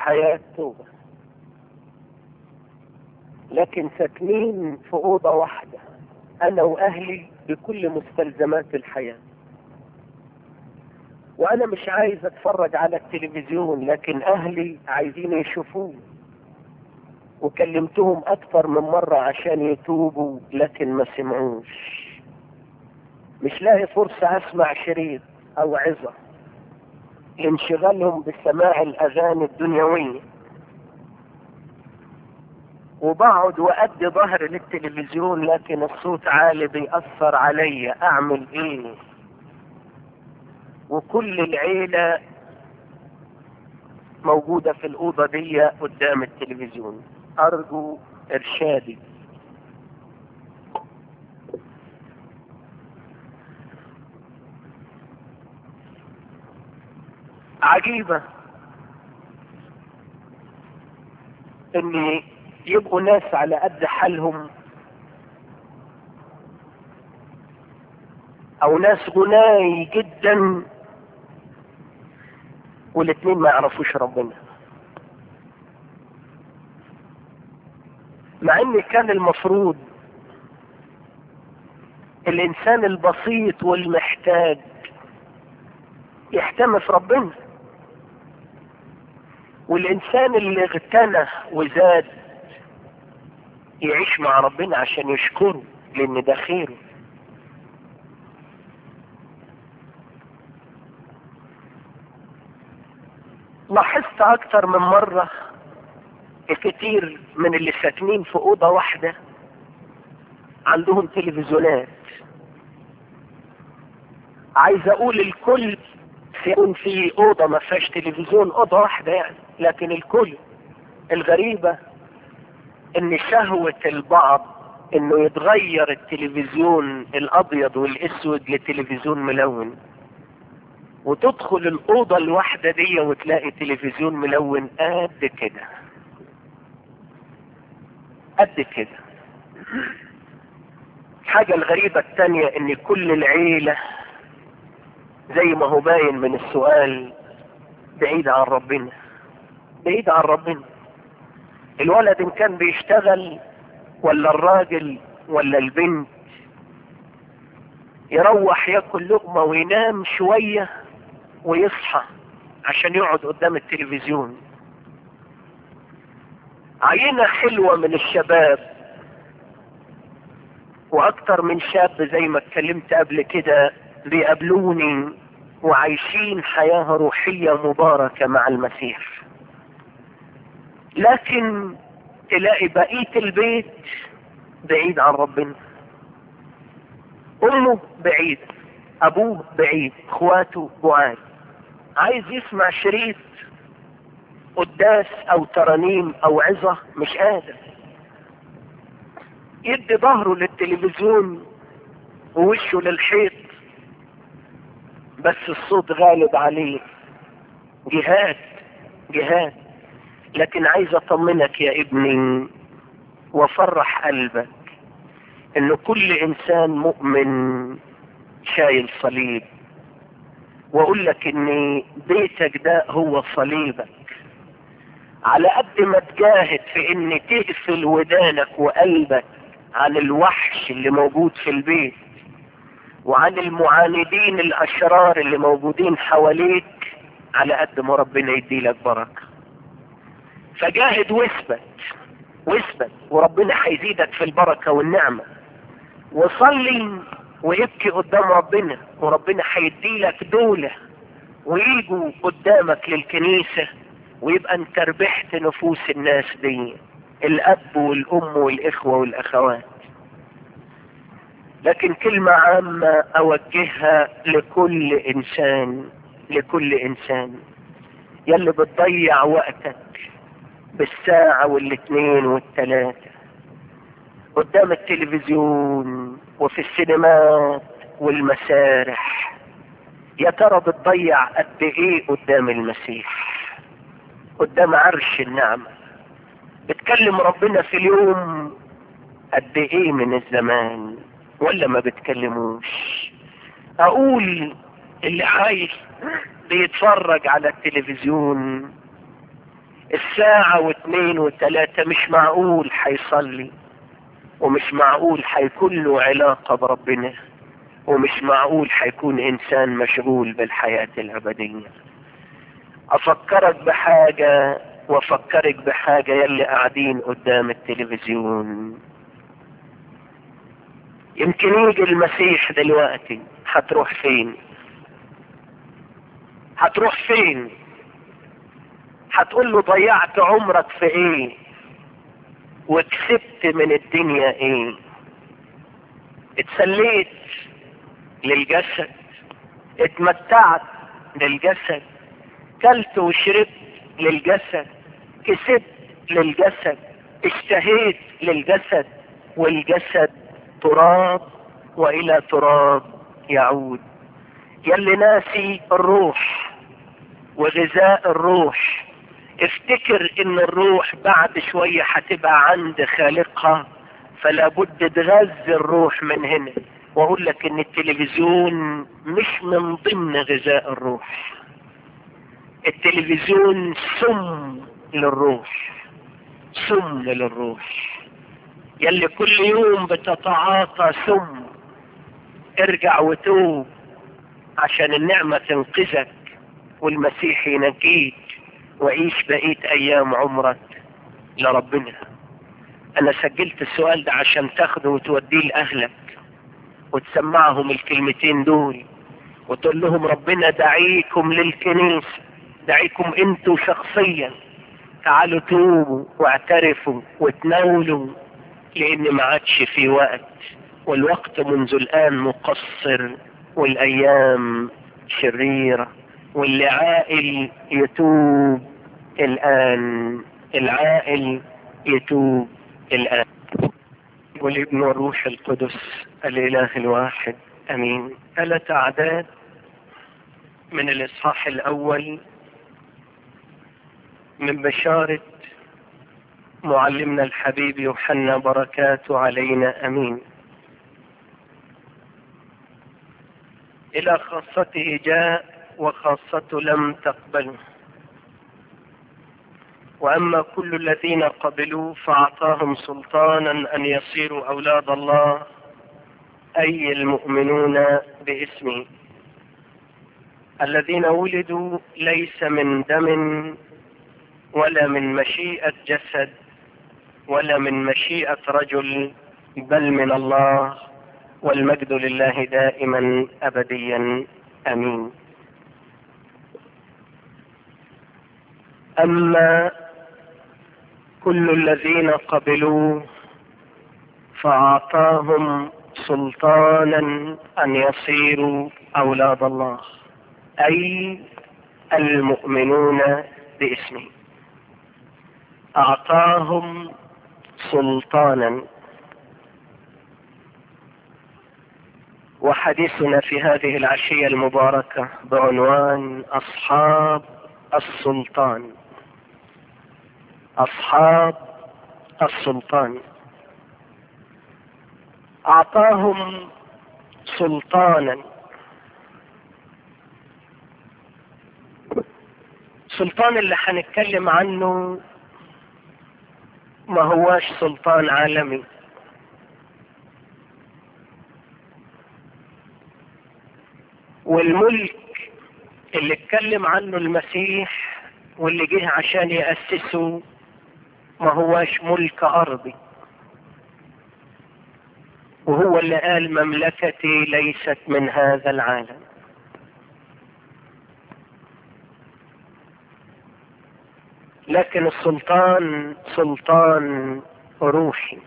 حياة توبة لكن ساكنين في أوضة واحدة أنا وأهلي بكل مستلزمات الحياة وأنا مش عايز أتفرج على التلفزيون لكن أهلي عايزين يشوفوه وكلمتهم أكثر من مرة عشان يتوبوا لكن ما سمعوش مش لاقي فرصة أسمع شريط أو عظة لانشغالهم بسماع الأغاني الدنيوية وبقعد وأدي ظهر للتلفزيون لكن الصوت عالي بيأثر عليا أعمل إيه وكل العيلة موجودة في الأوضة دي قدام التلفزيون أرجو إرشادي عجيبة ان يبقوا ناس على قد حالهم او ناس غناي جدا والاتنين ما يعرفوش ربنا مع ان كان المفروض الانسان البسيط والمحتاج يحتمي في ربنا والانسان اللي اغتنى وزاد يعيش مع ربنا عشان يشكره لان ده خيره لاحظت اكتر من مرة الكثير من اللي ساكنين في اوضة واحدة عندهم تلفزيونات عايز اقول الكل يكون في اوضه ما فيهاش تلفزيون اوضه واحده يعني لكن الكل الغريبه ان شهوه البعض انه يتغير التلفزيون الابيض والاسود لتلفزيون ملون وتدخل الاوضه الواحده دي وتلاقي تلفزيون ملون قد كده قد كده الحاجه الغريبه الثانيه ان كل العيله زي ما هو باين من السؤال بعيد عن ربنا بعيد عن ربنا الولد ان كان بيشتغل ولا الراجل ولا البنت يروح ياكل لقمة وينام شوية ويصحى عشان يقعد قدام التلفزيون عينة حلوة من الشباب واكتر من شاب زي ما اتكلمت قبل كده بيقابلوني وعايشين حياة روحية مباركة مع المسيح لكن تلاقي بقية البيت بعيد عن ربنا امه بعيد ابوه بعيد اخواته بعاد عايز يسمع شريط قداس او ترانيم او عظة مش قادر يدي ظهره للتلفزيون ووشه للحيط بس الصوت غالب عليه جهاد جهاد لكن عايز اطمنك يا ابني وافرح قلبك ان كل انسان مؤمن شايل صليب واقول لك ان بيتك ده هو صليبك على قد ما تجاهد في ان تقفل ودانك وقلبك عن الوحش اللي موجود في البيت وعن المعاندين الاشرار اللي موجودين حواليك على قد ما ربنا يديلك بركه فجاهد واثبت واثبت وربنا هيزيدك في البركه والنعمه وصلي ويبكي قدام ربنا وربنا هيديلك دولة ويجوا قدامك للكنيسة ويبقى انت ربحت نفوس الناس دي الاب والام والاخوة والاخوات لكن كلمة عامة اوجهها لكل انسان لكل انسان يلي بتضيع وقتك بالساعة والاثنين والثلاثة قدام التلفزيون وفي السينمات والمسارح يا ترى بتضيع قد ايه قدام المسيح قدام عرش النعمة بتكلم ربنا في اليوم قد ايه من الزمان ولا ما بتكلموش اقول اللي عايز بيتفرج على التلفزيون الساعة واثنين وثلاثة مش معقول حيصلي ومش معقول حيكون له علاقة بربنا ومش معقول حيكون انسان مشغول بالحياة الابدية افكرك بحاجة وافكرك بحاجة يلي قاعدين قدام التلفزيون يمكن يجي المسيح دلوقتي هتروح فين هتروح فين هتقول له ضيعت عمرك في ايه وكسبت من الدنيا ايه اتسليت للجسد اتمتعت للجسد كلت وشربت للجسد كسبت للجسد اشتهيت للجسد والجسد تراب والى تراب يعود يلي ناسي الروح وغذاء الروح افتكر ان الروح بعد شوية هتبقى عند خالقها فلا بد تغذي الروح من هنا واقول لك ان التلفزيون مش من ضمن غذاء الروح التلفزيون سم للروح سم للروح يلي كل يوم بتتعاطى سم ارجع وتوب عشان النعمة تنقذك والمسيح ينجيك وعيش بقية ايام عمرك لربنا انا سجلت السؤال ده عشان تاخده وتوديه لاهلك وتسمعهم الكلمتين دول وتقول لهم ربنا دعيكم للكنيسة دعيكم انتوا شخصيا تعالوا توبوا واعترفوا وتناولوا لان ما عادش في وقت والوقت منذ الان مقصر والايام شريرة واللي عاقل يتوب الان العاقل يتوب الان والابن والروح القدس الاله الواحد امين ثلاث اعداد من الاصحاح الاول من بشارة معلمنا الحبيب يوحنا بركاته علينا امين الى خاصته جاء وخاصته لم تقبله واما كل الذين قبلوا فاعطاهم سلطانا ان يصيروا اولاد الله اي المؤمنون باسمه الذين ولدوا ليس من دم ولا من مشيئة جسد ولا من مشيئة رجل بل من الله والمجد لله دائما أبديا أمين أما كل الذين قبلوا فأعطاهم سلطانا أن يصيروا أولاد الله أي المؤمنون باسمه أعطاهم سلطانا وحديثنا في هذه العشية المباركة بعنوان أصحاب السلطان أصحاب السلطان أعطاهم سلطانا السلطان اللي هنتكلم عنه ما هواش سلطان عالمي والملك اللي اتكلم عنه المسيح واللي جه عشان يأسسه ما هواش ملك أرضي وهو اللي قال مملكتي ليست من هذا العالم لكن السلطان سلطان روحي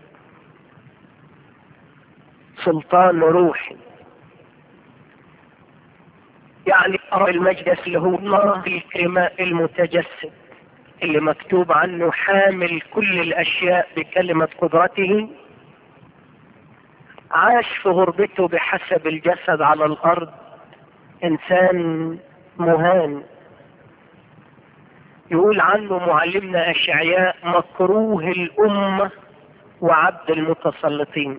سلطان روحي يعني أرى المجلس اللي هو الله الكرماء المتجسد اللي مكتوب عنه حامل كل الأشياء بكلمة قدرته عاش في غربته بحسب الجسد على الأرض إنسان مهان يقول عنه معلمنا أشعياء مكروه الأمة وعبد المتسلطين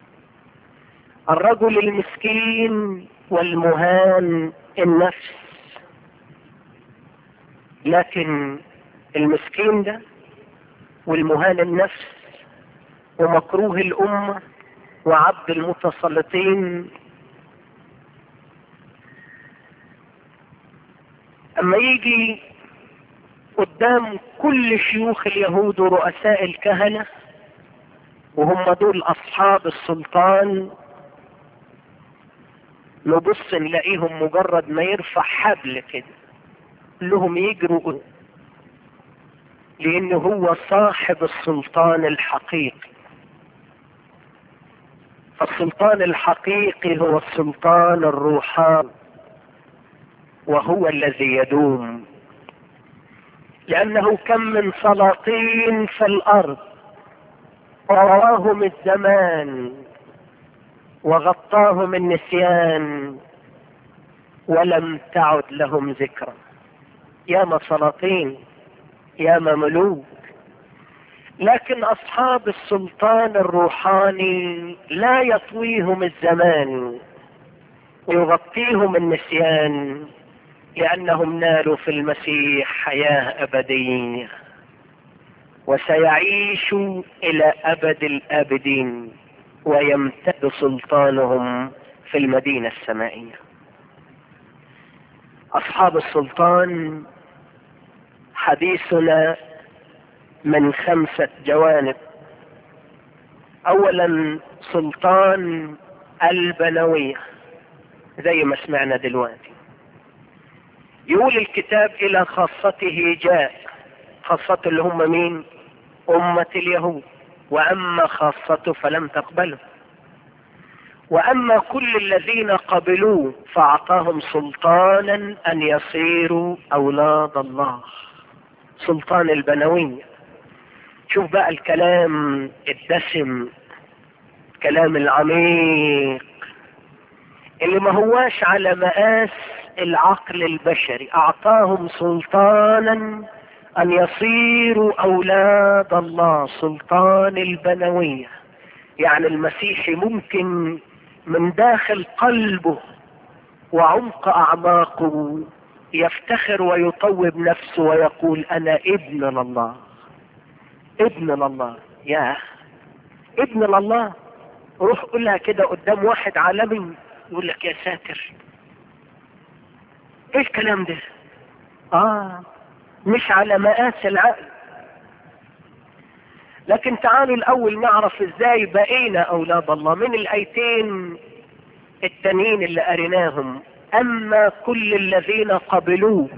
الرجل المسكين والمهان النفس لكن المسكين ده والمهان النفس ومكروه الأمة وعبد المتسلطين أما يجي قدام كل شيوخ اليهود ورؤساء الكهنة وهم دول أصحاب السلطان نبص نلاقيهم مجرد ما يرفع حبل كده لهم يجروا لأن هو صاحب السلطان الحقيقي فالسلطان الحقيقي هو السلطان الروحاني وهو الذي يدوم لأنه كم من سلاطين في الأرض وراهم الزمان وغطاهم النسيان ولم تعد لهم ذكرى ياما سلاطين ياما ملوك لكن اصحاب السلطان الروحاني لا يطويهم الزمان ويغطيهم النسيان لانهم نالوا في المسيح حياه ابديه وسيعيشوا الى ابد الابدين ويمتد سلطانهم في المدينه السمائيه اصحاب السلطان حديثنا من خمسة جوانب اولا سلطان البنوية زي ما سمعنا دلوقتي يقول الكتاب الى خاصته جاء خاصته اللي هم مين امة اليهود واما خاصته فلم تقبله واما كل الذين قبلوه فاعطاهم سلطانا ان يصيروا اولاد الله سلطان البنوية شوف بقى الكلام الدسم الكلام العميق اللي ما هواش على مقاس العقل البشري اعطاهم سلطانا ان يصيروا اولاد الله سلطان البنوية يعني المسيحي ممكن من داخل قلبه وعمق اعماقه يفتخر ويطوب نفسه ويقول انا ابن لله ابن لله يا ابن لله روح قولها كده قدام واحد عالمي يقول لك يا ساتر ايه الكلام ده اه مش على مقاس العقل لكن تعالوا الاول نعرف ازاي بقينا اولاد الله من الايتين التانيين اللي قريناهم اما كل الذين قبلوه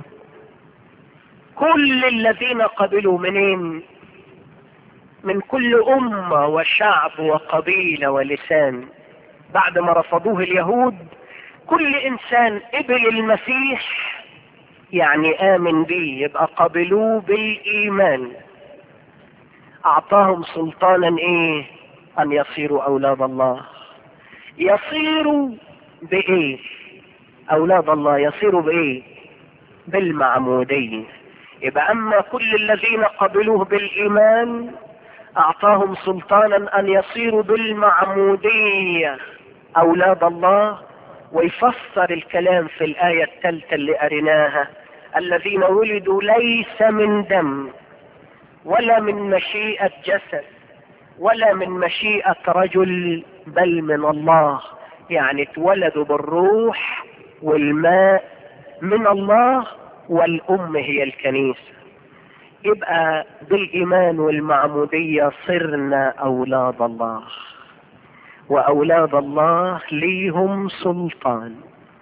كل الذين قبلوا منين من كل امه وشعب وقبيله ولسان بعد ما رفضوه اليهود كل انسان قبل المسيح يعني امن به يبقى قبلوه بالايمان اعطاهم سلطانا ايه ان يصيروا اولاد الله يصيروا بايه اولاد الله يصيروا بايه بالمعمودية يبقى اما كل الذين قبلوه بالايمان اعطاهم سلطانا ان يصيروا بالمعمودية اولاد الله ويفسر الكلام في الآية الثالثة اللي قريناها الذين ولدوا ليس من دم ولا من مشيئة جسد ولا من مشيئة رجل بل من الله يعني اتولدوا بالروح والماء من الله والأم هي الكنيسة يبقى بالإيمان والمعمودية صرنا أولاد الله وأولاد الله ليهم سلطان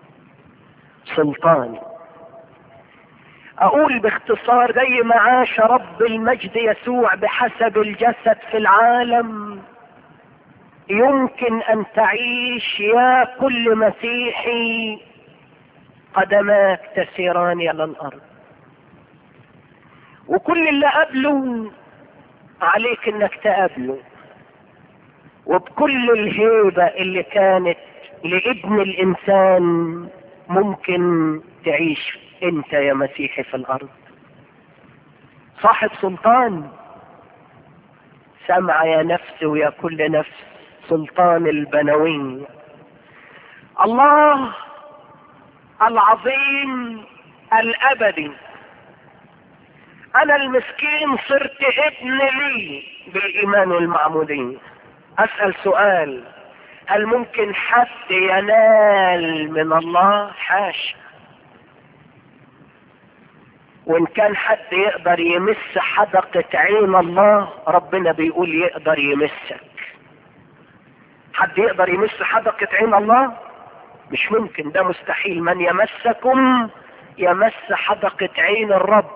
سلطان أقول باختصار زي ما عاش رب المجد يسوع بحسب الجسد في العالم يمكن أن تعيش يا كل مسيحي قدماك تسيران على الأرض وكل اللي قبله عليك انك تقابله وبكل الهيبة اللي كانت لابن الانسان ممكن تعيش انت يا مسيحي في الارض صاحب سلطان سمع يا نفس ويا كل نفس سلطان البنوي الله العظيم الابدي انا المسكين صرت ابن لي بالايمان والمعمودية اسأل سؤال هل ممكن حد ينال من الله حاشا وان كان حد يقدر يمس حدقة عين الله ربنا بيقول يقدر يمسك حد يقدر يمس حدقة عين الله مش ممكن ده مستحيل من يمسكم يمس حدقة عين الرب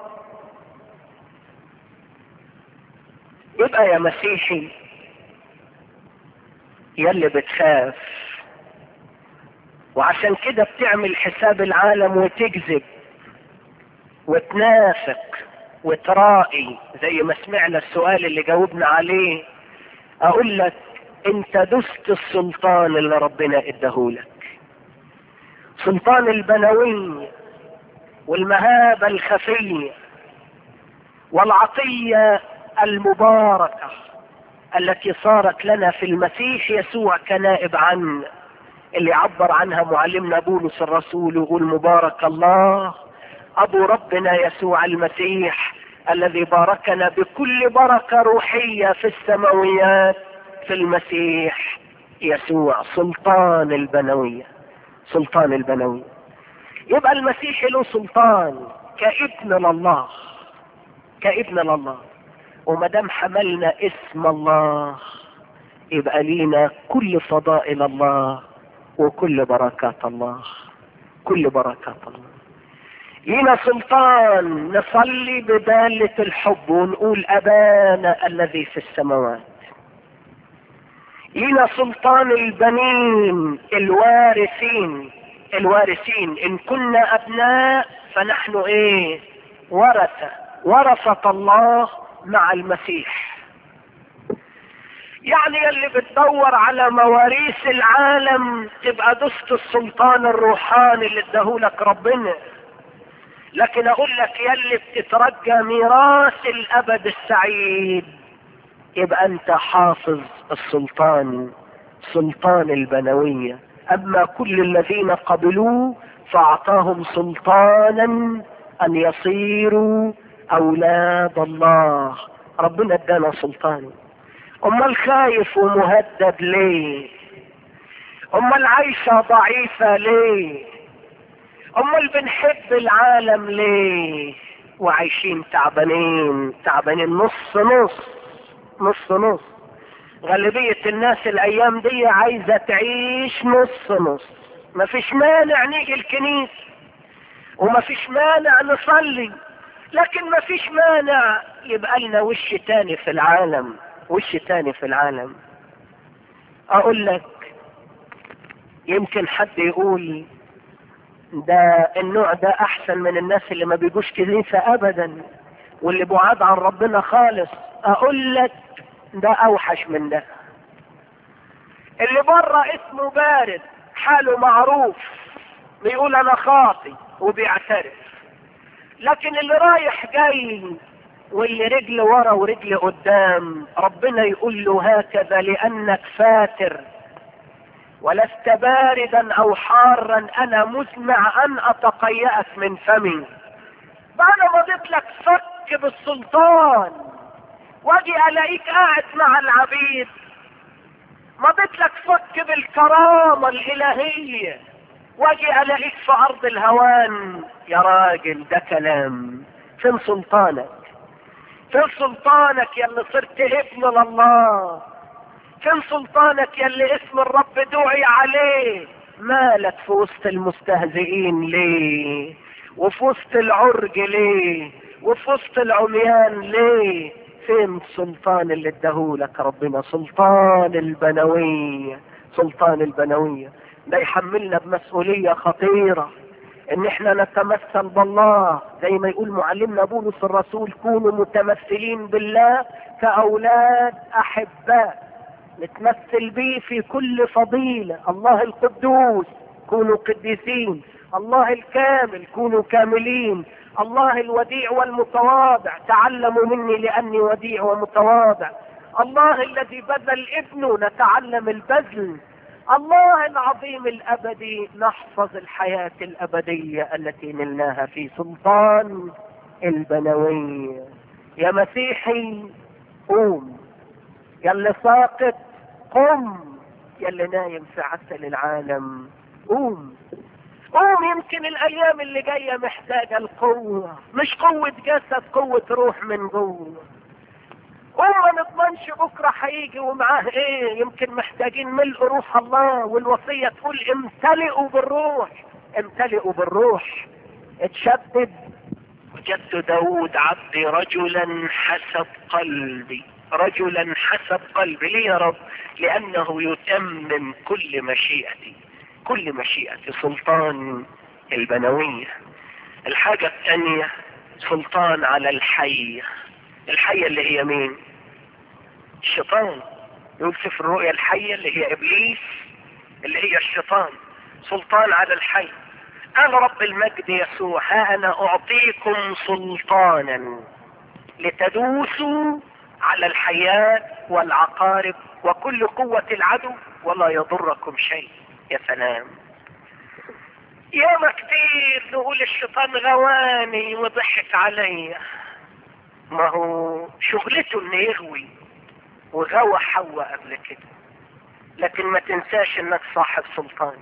يبقى يا مسيحي يلي بتخاف وعشان كده بتعمل حساب العالم وتكذب وتنافق وترائي زي ما سمعنا السؤال اللي جاوبنا عليه اقول لك انت دست السلطان اللي ربنا اداهولك سلطان البنوي والمهابة الخفية والعطية المباركة التي صارت لنا في المسيح يسوع كنائب عنا اللي عبر عنها معلمنا بولس الرسول يقول مبارك الله ابو ربنا يسوع المسيح الذي باركنا بكل بركة روحية في السماويات في المسيح يسوع سلطان البنوية سلطان البنوية يبقى المسيح له سلطان كابن لله كابن لله وما دام حملنا اسم الله يبقى لينا كل فضائل الله وكل بركات الله كل بركات الله لينا سلطان نصلي بدالة الحب ونقول أبانا الذي في السماوات لينا سلطان البنين الوارثين الوارثين إن كنا أبناء فنحن إيه ورثة ورثة الله مع المسيح يعني اللي بتدور على مواريث العالم تبقى دست السلطان الروحاني اللي اداهولك ربنا لكن اقول لك يلي بتترجى ميراث الابد السعيد يبقى انت حافظ السلطان سلطان البنوية اما كل الذين قبلوه فاعطاهم سلطانا ان يصيروا اولاد الله ربنا ادانا سلطان امال خايف ومهدد ليه امال عايشة ضعيفة ليه امال بنحب العالم ليه وعايشين تعبانين تعبانين نص نص نص نص غالبية الناس الايام دي عايزة تعيش نص نص مفيش مانع نيجي الكنيسة ومفيش مانع نصلي لكن مفيش مانع يبقى لنا وش تاني في العالم وش تاني في العالم اقول لك يمكن حد يقول ده النوع ده احسن من الناس اللي ما بيجوش كنيسة ابدا واللي بعاد عن ربنا خالص اقول لك ده اوحش من ده اللي بره اسمه بارد حاله معروف بيقول انا خاطي وبيعترف لكن اللي رايح جاي واللي رجل ورا ورجل قدام ربنا يقول له هكذا لانك فاتر ولست باردا او حارا انا مسمع ان اتقيأك من فمي بعد ما ضيت لك فك بالسلطان واجي الاقيك قاعد مع العبيد مضيت لك فك بالكرامة الالهية واجي الاقيك في ارض الهوان يا راجل ده كلام فين سلطانك فين سلطانك يا اللي صرت ابن لله فين سلطانك يا اللي اسم الرب دعي عليه مالك في وسط المستهزئين ليه وفي وسط العرج ليه وفي وسط العميان ليه فين السلطان اللي اداهولك ربنا سلطان البنوية سلطان البنوية ده يحملنا بمسؤولية خطيرة ان احنا نتمثل بالله زي ما يقول معلمنا بولس الرسول كونوا متمثلين بالله كاولاد احباء نتمثل به في كل فضيلة الله القدوس كونوا قديسين الله الكامل كونوا كاملين الله الوديع والمتواضع تعلموا مني لاني وديع ومتواضع الله الذي بذل ابنه نتعلم البذل الله العظيم الابدي نحفظ الحياة الابدية التي نلناها في سلطان البنوية يا مسيحي قوم يا اللي ساقط قم يا اللي نايم في عسل العالم قوم قوم يمكن الايام اللي جاية محتاجة القوة مش قوة جسد قوة روح من جوه قوم ما نضمنش بكرة هيجي ومعاه ايه يمكن محتاجين ملء روح الله والوصية تقول امتلئوا بالروح امتلئوا بالروح اتشدد وجدت داود عبدي رجلا حسب قلبي رجلا حسب قلبي ليه يا رب لانه يتمم كل مشيئتي كل مشيئتي سلطان البنوية الحاجة الثانية سلطان على الحية الحية اللي هي مين الشيطان يقول في الرؤيا الحية اللي هي ابليس اللي هي الشيطان سلطان على الحي قال رب المجد يسوع ها انا اعطيكم سلطانا لتدوسوا على الحياة والعقارب وكل قوة العدو ولا يضركم شيء يا سلام ياما كتير نقول الشيطان غواني وضحك عليا ما هو شغلته انه يغوي وغوى حواء قبل كده لكن ما تنساش انك صاحب سلطان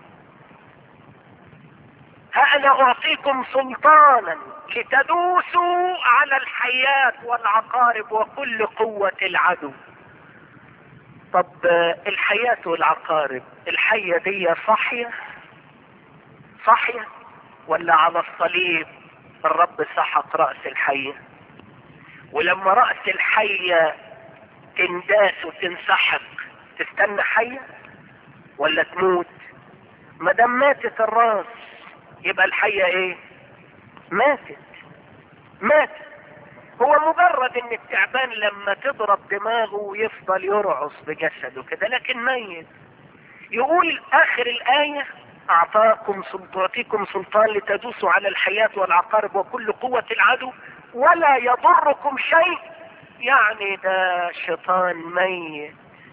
ها انا اعطيكم سلطانا لتدوسوا على الحياة والعقارب وكل قوة العدو طب الحياة والعقارب الحية دي صحية صحية ولا على الصليب الرب سحق رأس الحية ولما رأس الحية تنداس وتنسحق تستنى حية ولا تموت ما دام ماتت الراس يبقى الحية ايه ماتت ماتت هو مجرد ان التعبان لما تضرب دماغه يفضل يرعص بجسده كده لكن ميت يقول اخر الاية اعطاكم تعطيكم سلطان لتدوسوا على الحياة والعقارب وكل قوة العدو ولا يضركم شيء يعني ده شيطان ميت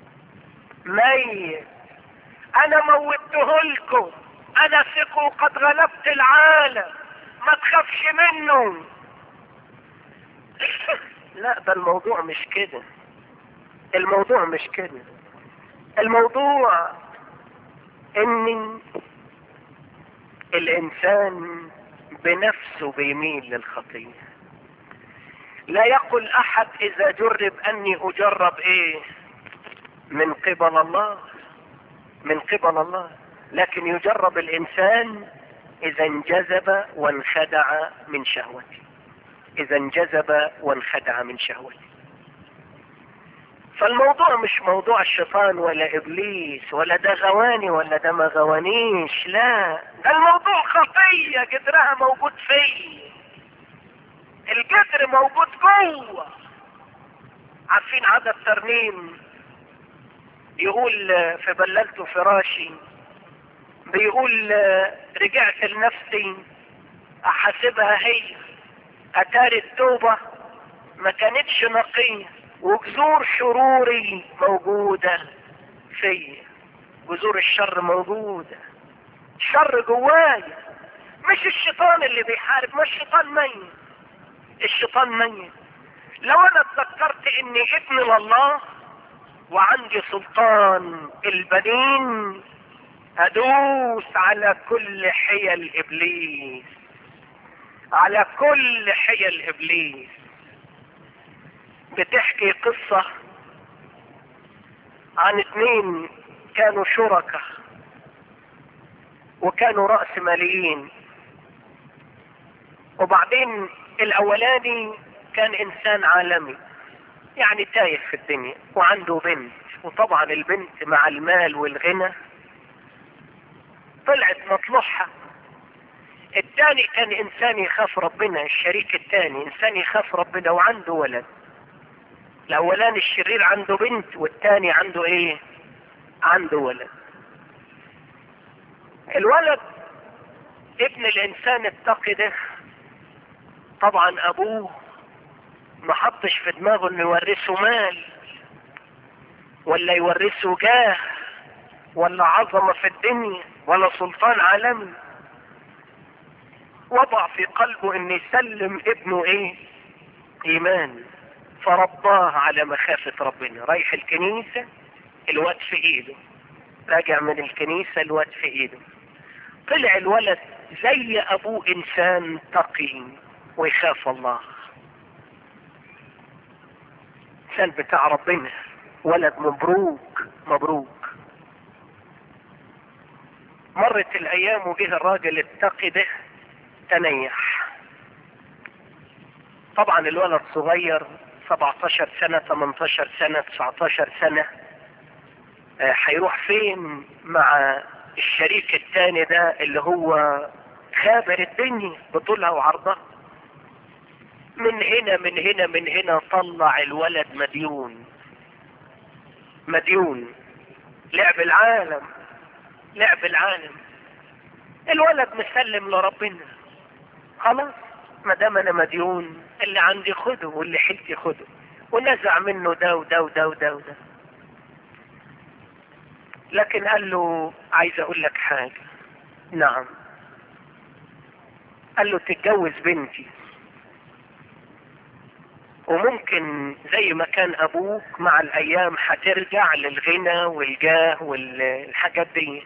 ميت انا موته لكم انا ثقوا قد غلبت العالم ما تخافش منه لا ده الموضوع مش كده الموضوع مش كده الموضوع ان الانسان بنفسه بيميل للخطيه لا يقل احد اذا جرب اني اجرب ايه من قبل الله من قبل الله لكن يجرب الانسان اذا انجذب وانخدع من شهوته اذا انجذب وانخدع من شهوته فالموضوع مش موضوع الشيطان ولا ابليس ولا ده غواني ولا ده ما غوانيش لا ده الموضوع خطية جدرها موجود فيه الجدر موجود جوه عارفين عدد ترنيم يقول في بللت فراشي بيقول رجعت لنفسي احاسبها هي اتاري التوبة ما كانتش نقية وجذور شروري موجودة فيا جذور الشر موجودة الشر جوايا مش الشيطان اللي بيحارب مش الشيطان ميت الشيطان ميت لو انا اتذكرت اني ابن لله وعندي سلطان البنين ادوس على كل حيل ابليس على كل حيل ابليس بتحكي قصة عن اتنين كانوا شركاء وكانوا رأس ماليين وبعدين الاولاني كان انسان عالمي يعني تايه في الدنيا وعنده بنت وطبعا البنت مع المال والغنى طلعت مطلوحها الثاني كان انسان يخاف ربنا الشريك الثاني انسان يخاف ربنا وعنده ولد الاولاني الشرير عنده بنت والثاني عنده ايه عنده ولد الولد ابن الانسان التقي ده طبعا ابوه ما حطش في دماغه انه يورثه مال ولا يورثه جاه ولا عظمه في الدنيا ولا سلطان عالمي وضع في قلبه ان يسلم ابنه ايه ايمان فرباه على مخافة ربنا رايح الكنيسة الواد في ايده راجع من الكنيسة الواد في ايده طلع الولد زي ابوه انسان تقي ويخاف الله انسان بتاع ربنا ولد مبروك مبروك مرت الايام وجه الراجل التقي ده تنيح طبعا الولد صغير 17 سنة 18 سنة 19 سنة هيروح فين مع الشريك التاني ده اللي هو خابر الدنيا بطولها وعرضها من هنا من هنا من هنا طلع الولد مديون مديون لعب العالم لعب العالم الولد مسلم لربنا خلاص ما دام انا مديون اللي عندي خده واللي حلتي خده ونزع منه ده وده وده وده وده لكن قال له عايز اقول لك حاجة نعم قال له تتجوز بنتي وممكن زي ما كان ابوك مع الايام هترجع للغنى والجاه والحاجات دي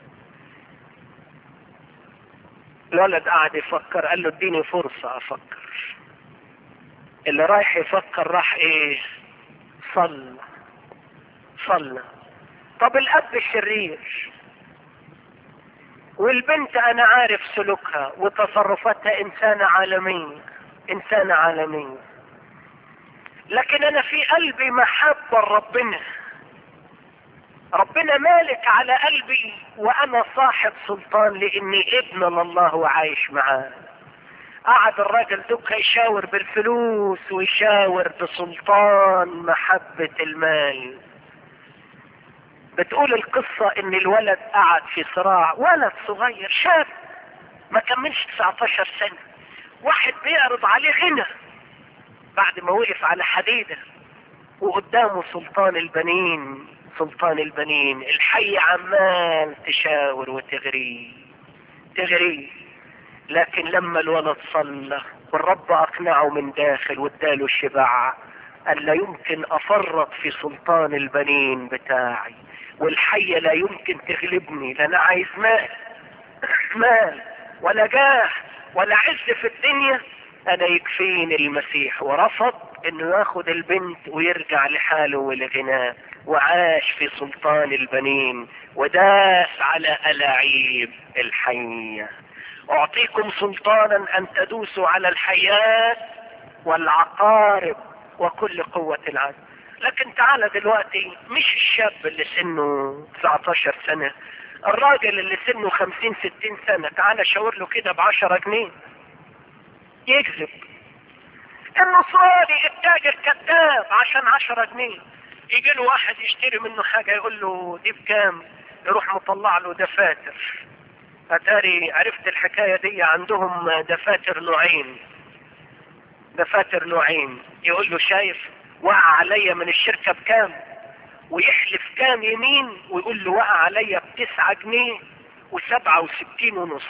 الولد قعد يفكر قال له اديني فرصة افكر اللي رايح يفكر راح ايه صلى صلى طب الاب الشرير والبنت انا عارف سلوكها وتصرفاتها انسانة عالمية انسانة عالمية لكن انا في قلبي محبة لربنا ربنا مالك على قلبي وانا صاحب سلطان لاني ابن لله وعايش معاه قعد الراجل دوك يشاور بالفلوس ويشاور بسلطان محبة المال بتقول القصة ان الولد قعد في صراع ولد صغير شاب ما كملش 19 سنة واحد بيعرض عليه غنى بعد ما وقف على حديدة وقدامه سلطان البنين سلطان البنين الحي عمال تشاور وتغريه تغريه لكن لما الولد صلى والرب اقنعه من داخل واداله الشبع قال لا يمكن افرط في سلطان البنين بتاعي والحية لا يمكن تغلبني لان عايز مال مال ولا جاه ولا عز في الدنيا انا يكفيني المسيح ورفض انه ياخد البنت ويرجع لحاله ولغناه وعاش في سلطان البنين وداس على الاعيب الحية اعطيكم سلطانا ان تدوسوا على الحياة والعقارب وكل قوة العدل لكن تعالى دلوقتي مش الشاب اللي سنه 19 سنة الراجل اللي سنه 50 60 سنة تعالى شاور له كده ب 10 جنيه يكذب النصراني التاجر كذاب عشان 10 جنيه يجي له واحد يشتري منه حاجة يقول له دي بكام يروح مطلع له دفاتر اتاري عرفت الحكاية دي عندهم دفاتر نوعين دفاتر نوعين يقول له شايف وقع عليا من الشركة بكام ويحلف كام يمين ويقول له وقع عليا بتسعة جنيه وسبعة وستين ونص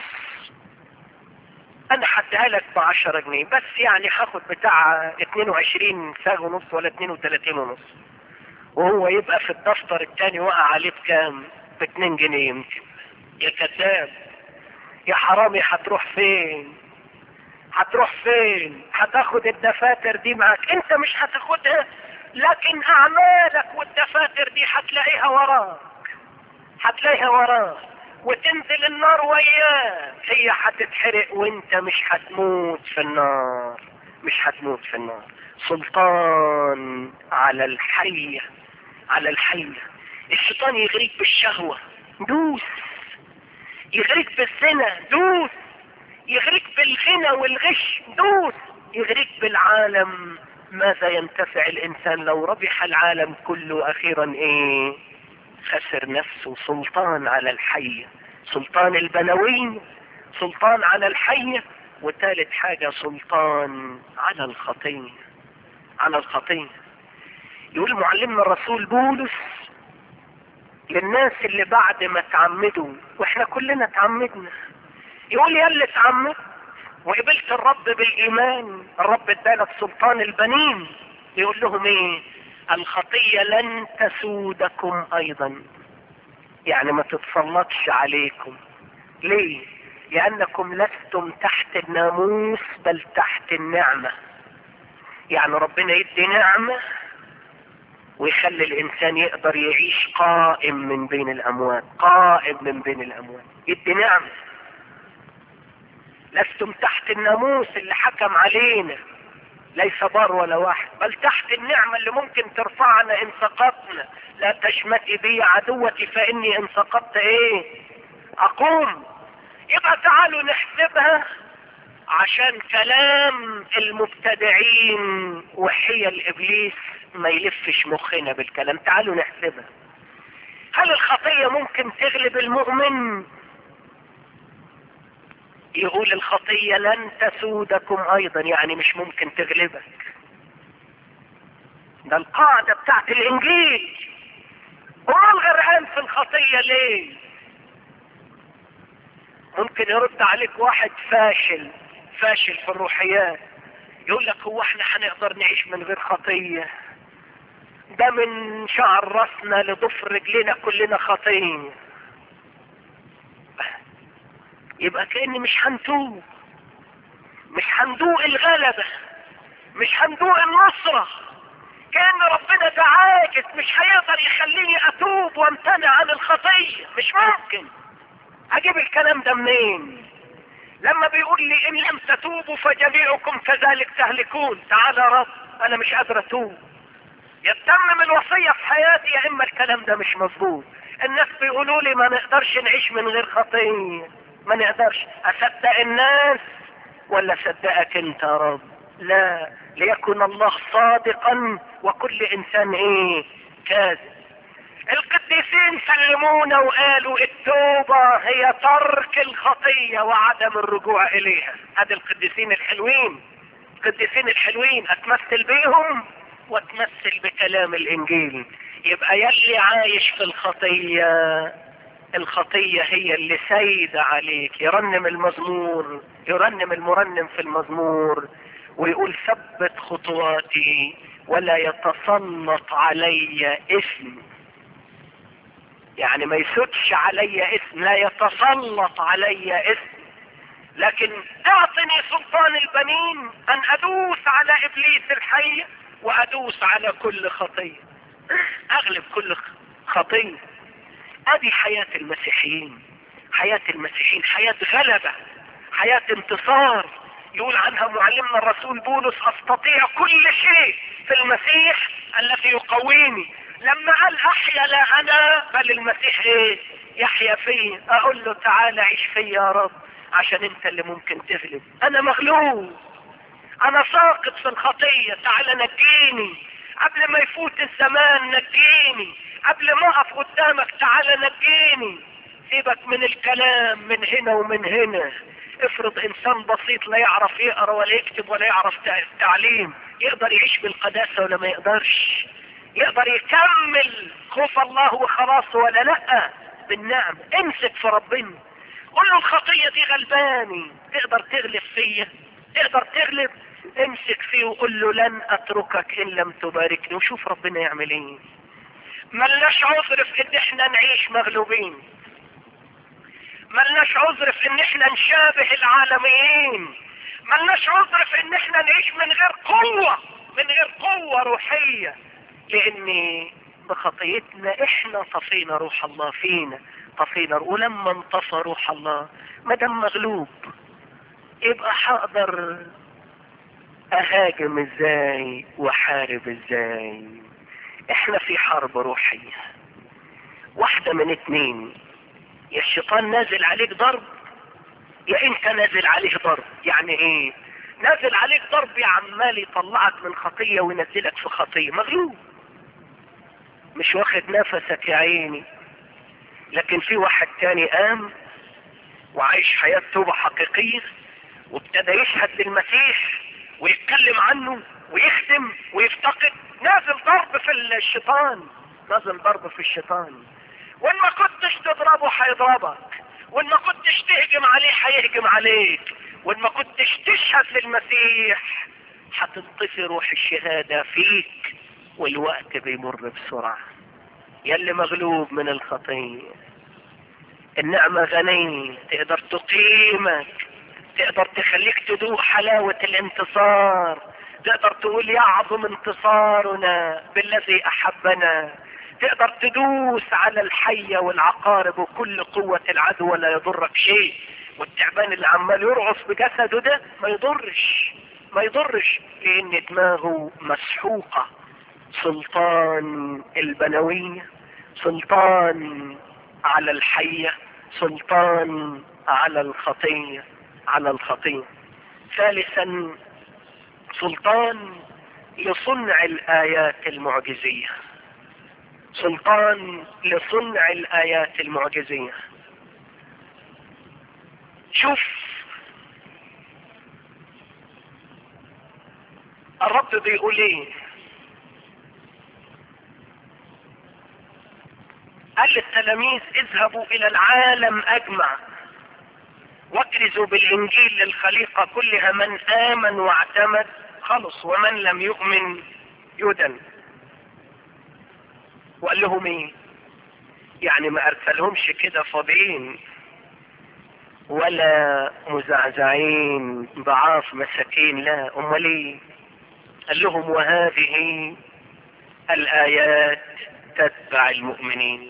انا حدها لك بعشرة جنيه بس يعني هاخد بتاع اتنين وعشرين ساغ ونص ولا اتنين وتلاتين ونص وهو يبقى في الدفتر التاني وقع عليه بكام باتنين جنيه يمكن يا كذاب يا حرامي هتروح فين هتروح فين هتاخد الدفاتر دي معاك انت مش هتاخدها لكن اعمالك والدفاتر دي هتلاقيها وراك هتلاقيها وراك وتنزل النار وياه هي هتتحرق وانت مش هتموت في النار مش هتموت في النار سلطان على الحية على الحية الشيطان يغريك بالشهوة دوس يغريك بالزنا دوس يغريك بالغنى والغش دوس يغريك بالعالم ماذا ينتفع الانسان لو ربح العالم كله اخيرا ايه خسر نفسه سلطان على الحية سلطان البنوية سلطان على الحية وثالث حاجة سلطان على الخطية على الخطية يقول معلمنا الرسول بولس للناس اللي بعد ما تعمدوا واحنا كلنا تعمدنا يقول يا اللي تعمد وقبلت الرب بالايمان الرب ادالك سلطان البنين يقول لهم ايه الخطية لن تسودكم ايضا يعني ما تتسلطش عليكم ليه لانكم لستم تحت الناموس بل تحت النعمة يعني ربنا يدي نعمة ويخلي الانسان يقدر يعيش قائم من بين الاموات قائم من بين الاموات يدي نعمة لستم تحت الناموس اللي حكم علينا ليس بار ولا واحد بل تحت النعمة اللي ممكن ترفعنا ان سقطنا لا تشمتي بي عدوتي فاني ان سقطت ايه اقوم يبقى تعالوا نحسبها عشان كلام المبتدعين وحيل ابليس ما يلفش مخنا بالكلام تعالوا نحسبها هل الخطية ممكن تغلب المؤمن يقول الخطية لن تسودكم ايضا يعني مش ممكن تغلبك ده القاعدة بتاعت الانجيل امال غرقان في الخطية ليه ممكن يرد عليك واحد فاشل فاشل في الروحيات يقول لك هو احنا هنقدر نعيش من غير خطية ده من شعر راسنا لضفر رجلنا كلنا خطية يبقى كأني مش هنتوب مش هندوق الغلبة مش هندوق النصرة كأن ربنا ده عاجز مش هيقدر يخليني اتوب وامتنع عن الخطية مش ممكن اجيب الكلام ده منين لما بيقول لي ان لم تتوبوا فجميعكم كذلك تهلكون تعال يا رب انا مش قادر اتوب يتمم الوصية في حياتي يا اما الكلام ده مش مظبوط الناس بيقولوا لي ما نقدرش نعيش من غير خطية ما نقدرش اصدق الناس ولا صدقك انت يا رب لا ليكن الله صادقا وكل انسان ايه كاذب القديسين سلمونا وقالوا التوبة هي ترك الخطية وعدم الرجوع اليها هذا القديسين الحلوين القديسين الحلوين اتمثل بيهم واتمثل بكلام الانجيل يبقى يلي عايش في الخطية الخطية هي اللي سيدة عليك يرنم المزمور يرنم المرنم في المزمور ويقول ثبت خطواتي ولا يتسلط علي اسم يعني ما يسدش علي اسم لا يتسلط علي اسم لكن اعطني سلطان البنين ان ادوس على ابليس الحي وادوس على كل خطية اغلب كل خطية ادي حياة المسيحيين حياة المسيحيين حياة غلبة حياة انتصار يقول عنها معلمنا الرسول بولس استطيع كل شيء في المسيح الذي يقويني لما قال احيا لا انا بل المسيح ايه يحيا فيا اقول له تعالى عيش فيا يا رب عشان انت اللي ممكن تغلب انا مغلوب انا ساقط في الخطية تعالى نجيني قبل ما يفوت الزمان نجيني قبل ما اقف قدامك تعالى نجيني سيبك من الكلام من هنا ومن هنا افرض انسان بسيط لا يعرف يقرا ولا يكتب ولا يعرف تعليم يقدر يعيش بالقداسة ولا ما يقدرش يقدر يكمل خوف الله وخلاصه ولا لا بالنعم امسك في ربنا قول له الخطية دي غلباني تقدر تغلب فيا تقدر تغلب امسك فيه وقول له لن اتركك ان لم تباركني وشوف ربنا يعمل ايه ملناش عذر في ان احنا نعيش مغلوبين ملناش عذر في ان احنا نشابه العالميين ملناش عذر في ان احنا نعيش من غير قوة من غير قوة روحية لان بخطيتنا احنا طفينا روح الله فينا طفينا ولما انطفى روح الله ما دام مغلوب يبقى هقدر اهاجم ازاي واحارب ازاي احنا في حرب روحية واحدة من اتنين يا الشيطان نازل عليك ضرب يا انت نازل عليه ضرب يعني ايه نازل عليك ضرب يا عمال يطلعك من خطية وينزلك في خطية مغلوب مش واخد نفسك يا عيني لكن في واحد تاني قام وعايش حياة توبة حقيقية وابتدى يشهد للمسيح ويتكلم عنه ويخدم ويفتقد نازل ضرب في الشيطان نازل ضرب في الشيطان وان ما كنتش تضربه هيضربك وان ما كنتش تهجم عليه هيهجم عليك وان ما كنتش تشهد للمسيح هتنطفي روح الشهادة فيك والوقت بيمر بسرعة يلي مغلوب من الخطية النعمة غنية تقدر تقيمك تقدر تخليك تذوق حلاوة الانتصار تقدر تقول يعظم انتصارنا بالذي احبنا تقدر تدوس على الحية والعقارب وكل قوة العدو ولا يضرك شيء والتعبان اللي عمال يرعص بجسده ده ما يضرش ما يضرش لان دماغه مسحوقة سلطان البنوية سلطان على الحية سلطان على الخطية على الخطية ثالثا سلطان لصنع الآيات المعجزية سلطان لصنع الآيات المعجزية شوف الرب بيقول ايه قال للتلاميذ اذهبوا الى العالم اجمع واكرزوا بالانجيل للخليقة كلها من امن واعتمد خلص ومن لم يؤمن يدن وقال لهم ايه يعني ما ارسلهمش كده فاضيين ولا مزعزعين ضعاف مساكين لا امال ايه قال لهم وهذه الايات تتبع المؤمنين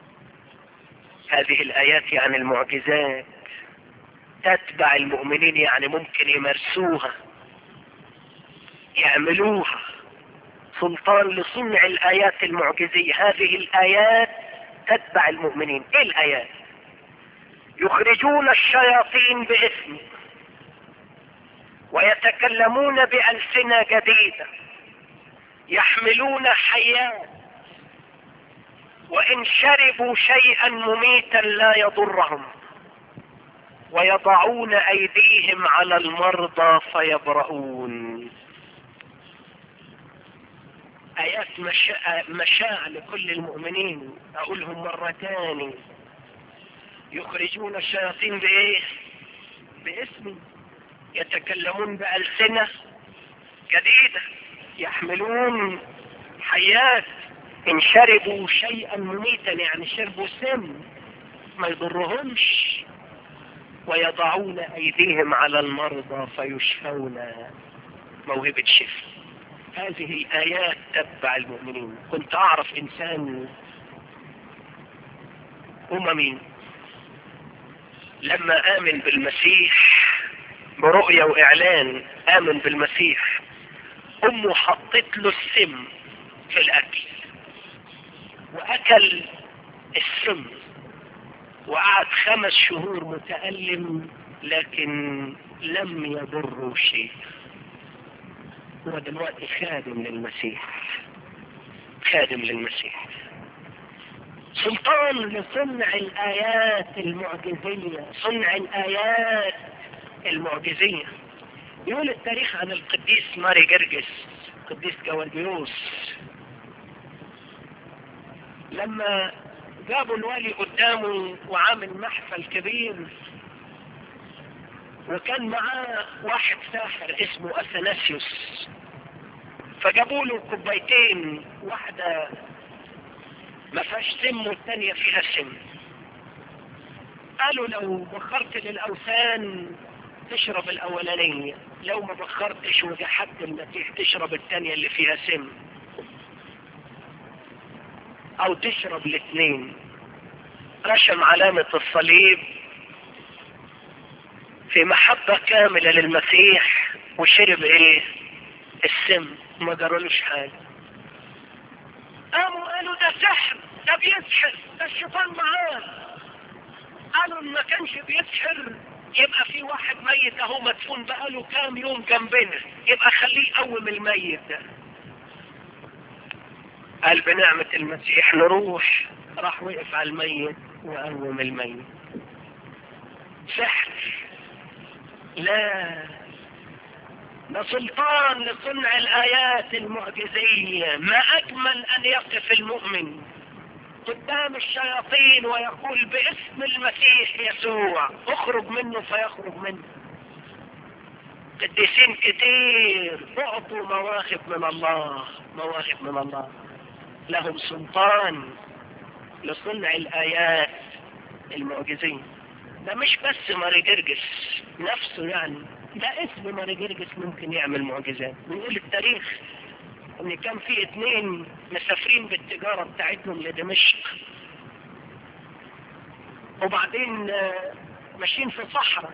هذه الايات يعني المعجزات تتبع المؤمنين يعني ممكن يمارسوها يعملوها سلطان لصنع الآيات المعجزية هذه الآيات تتبع المؤمنين ايه الآيات يخرجون الشياطين باسمي ويتكلمون بألسنة جديدة يحملون حيات وإن شربوا شيئا مميتا لا يضرهم ويضعون أيديهم على المرضى فيبرؤون آيات مشاء, مشاء لكل المؤمنين أقولهم مرة تاني يخرجون الشياطين بإيه باسمي يتكلمون بألسنة جديدة يحملون حيات إن شربوا شيئا مميتا يعني شربوا سم ما يضرهمش ويضعون أيديهم على المرضى فيشفون موهبة شفاء هذه الآيات تتبع المؤمنين كنت أعرف إنسان أممي لما آمن بالمسيح برؤية وإعلان آمن بالمسيح أمه حطت له السم في الأكل وأكل السم وقعد خمس شهور متألم لكن لم يضره شيء هو دلوقتي خادم للمسيح خادم للمسيح سلطان لصنع الآيات المعجزية صنع الآيات المعجزية يقول التاريخ عن القديس ماري جرجس قديس جوالديوس لما جابوا الوالي قدامه وعامل محفل كبير وكان معاه واحد ساحر اسمه اثناسيوس فجابوا له كوبايتين واحدة ما فيهاش سم والثانية فيها سم قالوا لو بخرت للأوثان تشرب الأولانية لو ما بخرتش وجحدت المسيح تشرب الثانية اللي فيها سم أو تشرب الاثنين رسم علامة الصليب في محبة كاملة للمسيح وشرب ايه السم ما جرالوش حاجة قاموا قالوا ده سحر ده بيسحر ده الشيطان معاه قالوا ان ما كانش بيسحر يبقى في واحد ميت اهو مدفون بقاله كام يوم جنبنا يبقى خليه يقوم الميت ده قال بنعمة المسيح نروح راح وقف على الميت وقوم الميت سحر لا ده سلطان لصنع الآيات المعجزية ما أجمل أن يقف المؤمن قدام الشياطين ويقول باسم المسيح يسوع اخرج منه فيخرج منه قديسين كتير اعطوا مواهب من الله مواهب من الله لهم سلطان لصنع الآيات المعجزين ده مش بس ماري جرجس نفسه يعني ده اسم ماري جرجس ممكن يعمل معجزات بنقول التاريخ ان كان في اتنين مسافرين بالتجارة بتاعتهم لدمشق وبعدين ماشيين في صحراء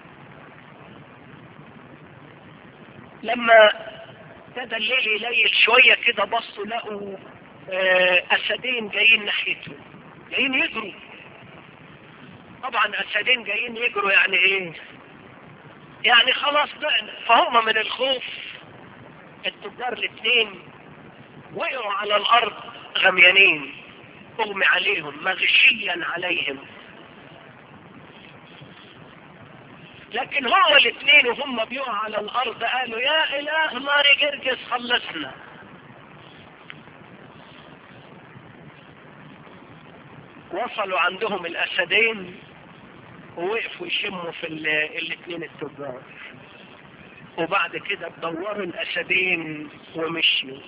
لما ابتدى الليل يليل شوية كده بصوا لقوا اسدين جايين ناحيتهم جايين يجروا طبعا اسدين جايين يجروا يعني ايه يعني خلاص ضعنا فهم من الخوف التجار الاثنين وقعوا على الارض غميانين اغمي عليهم مغشيا عليهم لكن هو الاثنين وهم بيقعوا على الارض قالوا يا اله ماري جرجس خلصنا وصلوا عندهم الاسدين ووقفوا يشموا في الاثنين التجار وبعد كده دوروا الاسدين ومشيوا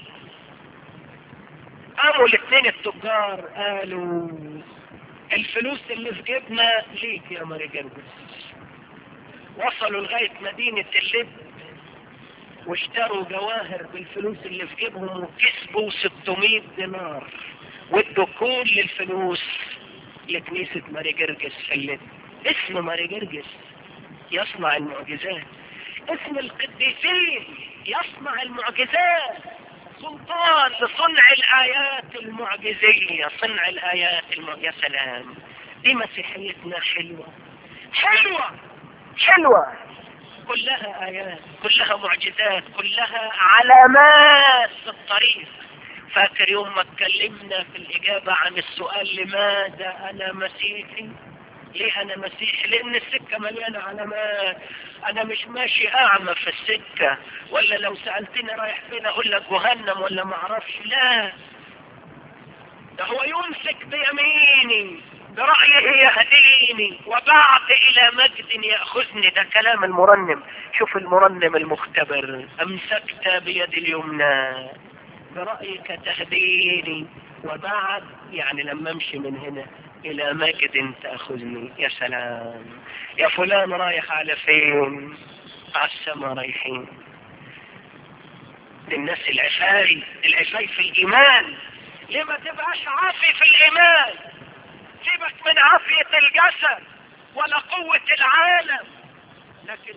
قاموا الاثنين التجار قالوا الفلوس اللي في جيبنا ليك يا ماري جرجس وصلوا لغاية مدينة اللب واشتروا جواهر بالفلوس اللي في جيبهم وكسبوا 600 دينار وادوا كل الفلوس لكنيسة ماري جرجس في اللب اسم ماري جرجس يصنع المعجزات اسم القديسين يصنع المعجزات سلطان لصنع الآيات المعجزية صنع الآيات الم... يا سلام دي مسيحيتنا حلوة حلوة حلوة كلها آيات كلها معجزات كلها علامات في الطريق فاكر يوم ما اتكلمنا في الإجابة عن السؤال لماذا أنا مسيحي ليه أنا مسيحي لأن السكة مليانة علامات أنا مش ماشي أعمى في السكة ولا لو سألتني رايح فين أقول لك جهنم ولا ما أعرفش لا ده هو يمسك بيميني برأيه يهديني وبعد إلى مجد يأخذني ده كلام المرنم شوف المرنم المختبر أمسكت بيد اليمنى برأيك تهديني وبعد يعني لما امشي من هنا الى مجد تأخذني يا سلام يا فلان رايح على فين على السما رايحين للناس العفاري العفاري في الايمان ليه ما تبقاش عافي في الايمان سيبك من عافية الجسد ولا قوة العالم لكن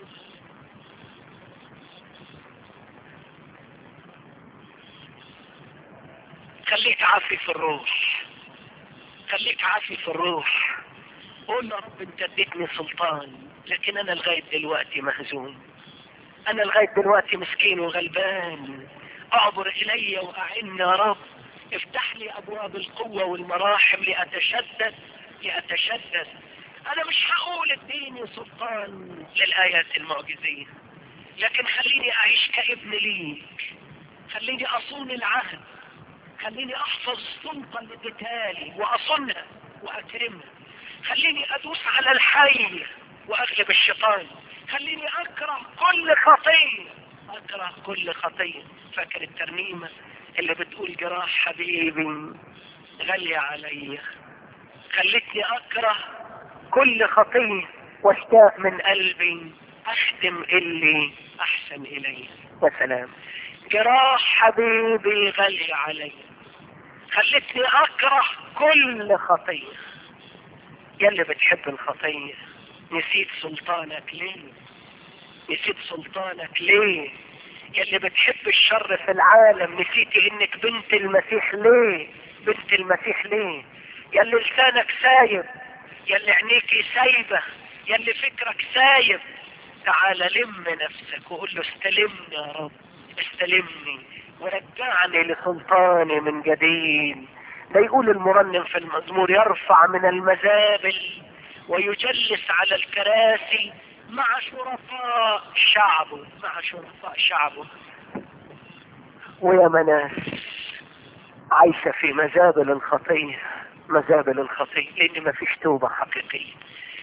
خليك عافي في الروح خليك عافي في الروح قول يا رب انت اديتني سلطان لكن انا لغاية دلوقتي مهزوم انا لغاية دلوقتي مسكين وغلبان اعبر الي واعني يا رب افتح لي ابواب القوة والمراحم لاتشدد لاتشدد انا مش هقول اديني سلطان للايات المعجزية لكن خليني اعيش كابن ليك خليني اصون العهد خليني احفظ السلطة اللي اديتهالي واصونها واكرمها خليني ادوس على الحي واغلب الشيطان خليني اكره كل خطية اكره كل خطية فاكر الترنيمة اللي بتقول جراح حبيبي غالية علي خلتني اكره كل خطية واشتاق من قلبي اخدم اللي احسن الي يا سلام جراح حبيبي غالية علي خلتني اكره كل خطية يا اللي بتحب الخطية نسيت سلطانك ليه نسيت سلطانك ليه يا اللي بتحب الشر في العالم نسيتي انك بنت المسيح ليه بنت المسيح ليه يا اللي لسانك سايب يا اللي عينيكي سايبة يا اللي فكرك سايب تعال لم نفسك وقول له استلمني يا رب استلمني ورجعني لسلطاني من جديد ده يقول المرنم في المزمور يرفع من المزابل ويجلس على الكراسي مع شرفاء شعبه مع شرفاء شعبه ويا مناس عايشة في مزابل الخطية مزابل الخطية لان ما فيش توبة حقيقية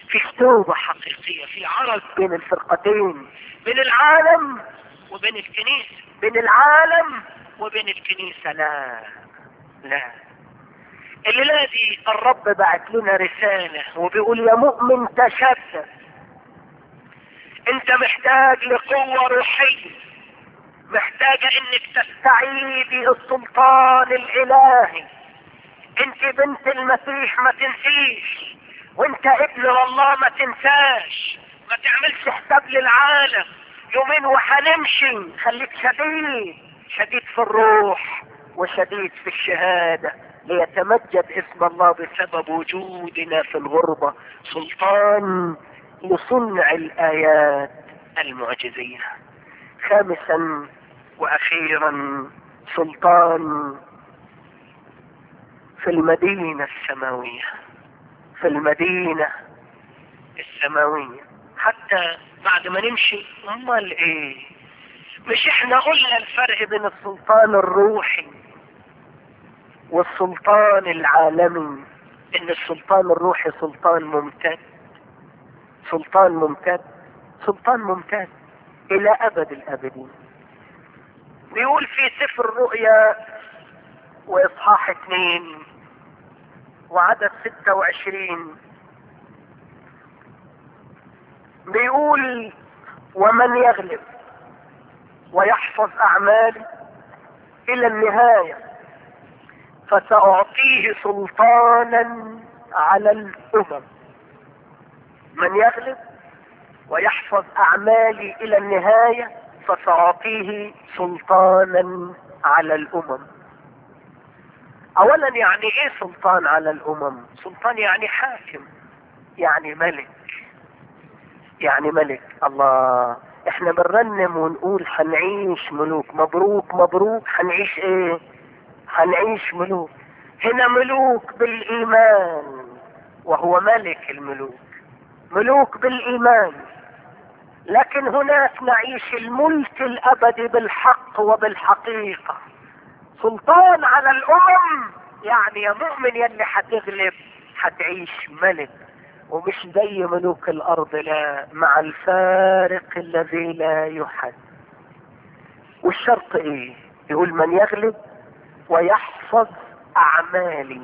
في توبة حقيقية في عرض بين الفرقتين بين العالم وبين الكنيسة بين العالم وبين الكنيسة لا لا الليلة دي الرب بعت لنا رسالة وبيقول يا مؤمن تشدد انت محتاج لقوة روحية محتاجة انك تستعيدي السلطان الالهي انت بنت المسيح ما تنسيش وانت ابن الله ما تنساش ما تعملش حساب للعالم يومين وحنمشي خليك شديد شديد في الروح وشديد في الشهادة ليتمجد اسم الله بسبب وجودنا في الغربة سلطان لصنع الآيات المعجزية خامسا وأخيرا سلطان في المدينة السماوية في المدينة السماوية حتى بعد ما نمشي امال ايه مش احنا قلنا الفرق بين السلطان الروحي والسلطان العالمي ان السلطان الروحي سلطان ممتد سلطان ممتد سلطان ممتد الى ابد الابدين بيقول في سفر الرؤيا واصحاح اثنين وعدد ستة وعشرين بيقول ومن يغلب ويحفظ اعمالي الى النهاية فسأعطيه سلطانا على الامم من يغلب ويحفظ اعمالي الى النهاية فسأعطيه سلطانا على الامم اولا يعني ايه سلطان على الامم سلطان يعني حاكم يعني ملك يعني ملك الله احنا بنرنم ونقول هنعيش ملوك مبروك مبروك هنعيش ايه هنعيش ملوك هنا ملوك بالايمان وهو ملك الملوك ملوك بالايمان لكن هناك نعيش الملك الابدي بالحق وبالحقيقه سلطان على الامم يعني يا مؤمن يلي هتغلب هتعيش ملك ومش زي ملوك الارض لا مع الفارق الذي لا يحد والشرط ايه يقول من يغلب ويحفظ اعمالي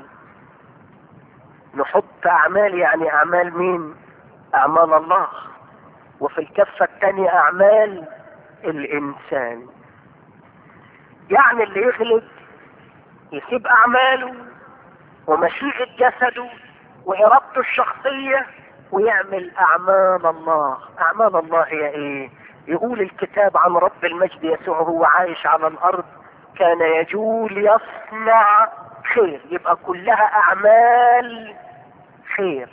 نحط اعمال يعني اعمال مين اعمال الله وفي الكفة الثانية اعمال الانسان يعني اللي يغلب يسيب اعماله ومشيئة جسده وارادته الشخصية ويعمل اعمال الله اعمال الله هي ايه يقول الكتاب عن رب المجد يسوع هو عايش على الارض كان يجول يصنع خير يبقى كلها اعمال خير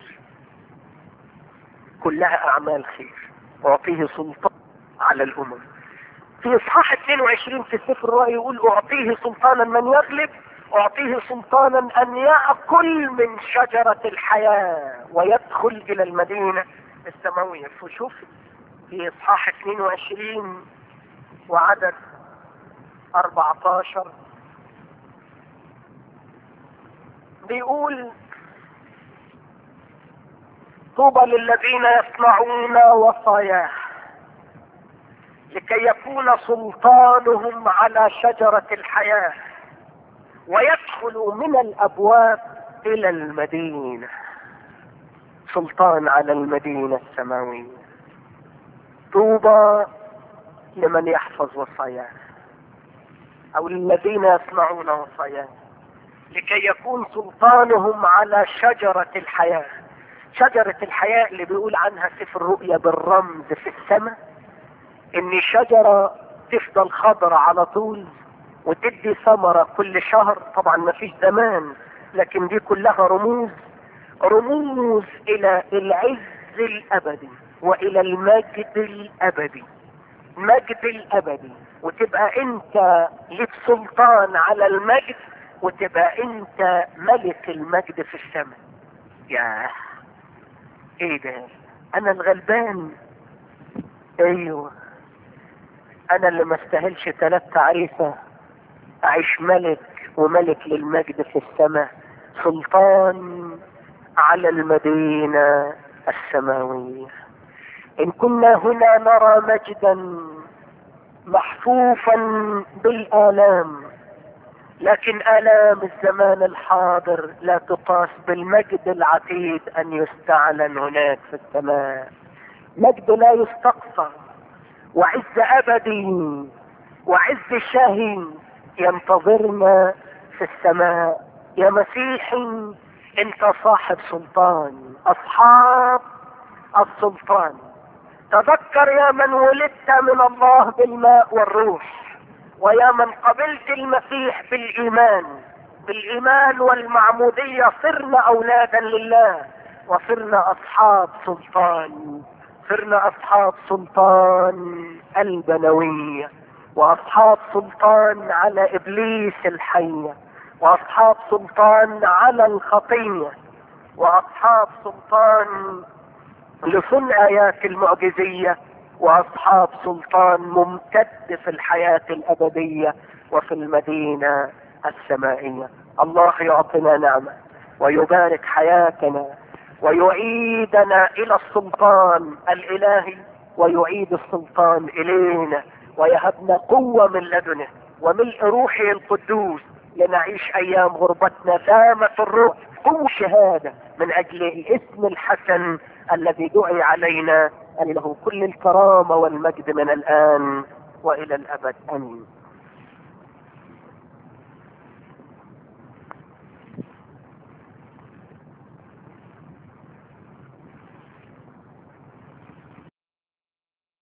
كلها اعمال خير اعطيه سلطان على الامم في اصحاح 22 في سفر الرؤيا يقول اعطيه سلطانا من يغلب اعطيه سلطانا ان ياكل من شجره الحياه ويدخل الى المدينه السماويه فشوف في اصحاح 22 وعدد 14 بيقول طوبى للذين يصنعون وصاياه لكي يكون سلطانهم على شجرة الحياة ويدخلوا من الأبواب إلى المدينة سلطان على المدينة السماوية طوبى لمن يحفظ وصاياه أو للذين يصنعون وصاياه لكي يكون سلطانهم على شجرة الحياة شجرة الحياة اللي بيقول عنها سفر الرؤيا بالرمز في السماء ان شجرة تفضل خضرة على طول وتدي ثمرة كل شهر طبعا ما فيش زمان لكن دي كلها رموز رموز الى العز الابدي والى المجد الابدي مجد الابدي وتبقى انت لك سلطان على المجد وتبقى انت ملك المجد في السماء ياه ايه ده انا الغلبان ايوه انا اللي ما استاهلش ثلاث تعريفة اعيش ملك وملك للمجد في السماء سلطان على المدينة السماوية إن كنا هنا نرى مجدا محفوفا بالآلام لكن آلام الزمان الحاضر لا تقاس بالمجد العتيد أن يستعلن هناك في السماء مجد لا يستقصى وعز أبدي وعز شهي ينتظرنا في السماء يا مسيحي انت صاحب سلطان اصحاب السلطان تذكر يا من ولدت من الله بالماء والروح ويا من قبلت المسيح بالايمان بالايمان والمعمودية صرنا اولادا لله وصرنا اصحاب سلطان صرنا اصحاب سلطان البنوية واصحاب سلطان على ابليس الحية واصحاب سلطان على الخطية واصحاب سلطان لصنع ايات المعجزية واصحاب سلطان ممتد في الحياة الابدية وفي المدينة السمائية الله يعطينا نعمة ويبارك حياتنا ويعيدنا الى السلطان الالهي ويعيد السلطان الينا ويهبنا قوة من لدنه وملء روحه القدوس لنعيش ايام غربتنا دامة الروح قوة شهادة من اجل الاسم الحسن الذي دعي علينا ان له كل الكرامة والمجد من الان والى الابد امين